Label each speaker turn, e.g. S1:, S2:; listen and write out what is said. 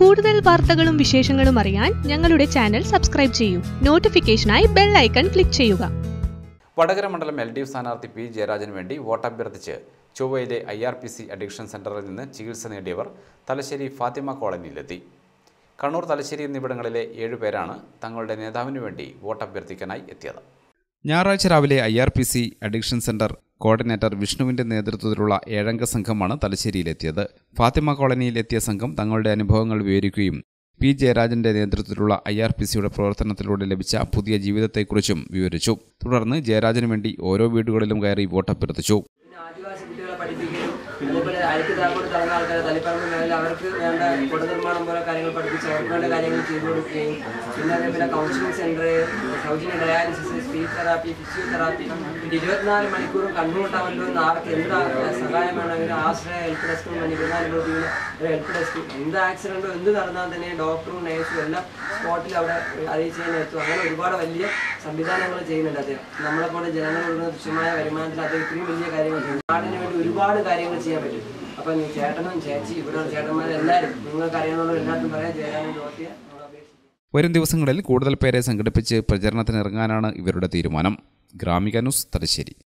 S1: കൂടുതൽ വാർത്തകളും വിശേഷങ്ങളും അറിയാൻ ഞങ്ങളുടെ ചാനൽ സബ്സ്ക്രൈബ് ചെയ്യൂ നോട്ടിഫിക്കേഷനായി ബെൽ ഐക്കൺ ക്ലിക്ക് ചെയ്യുക
S2: വടകര മണ്ഡലം എൽ ഡി എഫ് സ്ഥാനാർത്ഥി പി ജയരാജന് വേണ്ടി വോട്ടഭ്യർത്ഥിച്ച് ചൊവ്വയിലെ I R P C addiction സെന്ററിൽ നിന്ന് ചികിത്സ നേടിയവർ തലശ്ശേരി ഫാത്തിമ കോളനിയിലെത്തി കണ്ണൂർ തലശ്ശേരി എന്നിവിടങ്ങളിലെ ഏഴുപേരാണ് തങ്ങളുടെ നേതാവിനു വേണ്ടി വോട്ടഭ്യർത്ഥിക്കാനായി എത്തിയത് ഞായറാഴ്ച രാവിലെ I R P C addiction centre coordinator വിഷ്ണുവിന്റെ നേതൃത്വത്തിലുള്ള ഏഴംഗ സംഘമാണ് തലശ്ശേരിയിലെത്തിയത് ഫാത്തിമ കോളനിയിൽ എത്തിയ സംഘം തങ്ങളുടെ അനുഭവങ്ങൾ വിവരിക്കുകയും പി ജയരാജന്റെ നേതൃത്വത്തിലുള്ള ഐ ആർ പി സിയുടെ പ്രവർത്തനത്തിലൂടെ ലഭിച്ച പുതിയ ജീവിതത്തെക്കുറിച്ചും വിവരിച്ചു തുടർന്ന് ജയരാജന് വേണ്ടി ഓരോ വീടുകളിലും കയറി വോട്ടഭ്യർത്ഥിച്ചു
S3: പിന്നെ ആദിവാസി കുട്ടികളെ പഠിപ്പിക്കലും അതേപോലെ അഴുക്ക് താക്കോട് തന്ന ആൾക്കാരെ തലിപ്പറമ്പ് മേഖല അവർക്ക് വേണ്ട കുടനിർമ്മാണം പോലെ കാര്യങ്ങൾ പഠിപ്പിച്ച് അവർക്ക് വേണ്ട കാര്യങ്ങൾ ചെയ്തു കൊടുക്കുകയും പിന്നെ അതേപോലെ കൗൺസിലിംഗ് സെന്റർ സൗജന്യ ഡയാലിസിസ് സ്പീച്ച് തെറാപ്പി ഫിസിയോതെറാപ്പി പിന്നെ ഇരുപത്തിനാല് മണിക്കൂറും കണ്ണുകൂട്ടാമല്ലോ എന്ന് ആർക്ക് എന്ത് സഹായം വേണമെങ്കിലും ആശ്രയ ഹെൽപ്പ് ഡെസ്കും ഇരുപത്തിനാല് മണിക്കൂർ ഒരു ഹെൽപ്പ് ഡെസ്ക് എന്ത് ആക്സിഡന്റോ എന്ത് നടന്നാൽ തന്നെ ഡോക്ടറും നഴ്സും എല്ലാം സ്പോട്ടിൽ അവിടെ അറിയിച്ച് ചെയ്യാൻ എത്തും അങ്ങനെ ഒരുപാട് വലിയ സംവിധാനങ്ങൾ ചെയ്യുന്നുണ്ട് അദ്ദേഹം നമ്മളെ പോലെ ജനങ്ങൾ കൊടുക്കുന്ന തുച്ഛമായ വരുമാനത്തിൽ അദ്ദേഹം ഇത്രയും വലിയ കാര്യങ്ങൾ ചെയ്യും നാടിന് വേണ്ടി ഒരുപാട് കാര്യങ്ങൾ ചെയ്യാൻ പറ്റും അപ്പം നീ ചേട്ടനും ചേച്ചി ഇവിടെ ചേട്ടന്മാരെല്ലാവരും നിങ്ങൾക്ക് അറിയാവുന്ന എല്ലാവർക്കും പറയാം ജയരാജൻ ജോത്തിയെ നമ്മൾ അപേക്ഷിക്കും
S2: വരും ദിവസങ്ങളിൽ കൂടുതൽ പേരെ സംഘടിപ്പിച്ച് പ്രചരണത്തിനിറങ്ങാനാണ് ഇവരുടെ തീരുമാനം ഗ്രാമിക ന്യൂസ് തലശ്ശേരി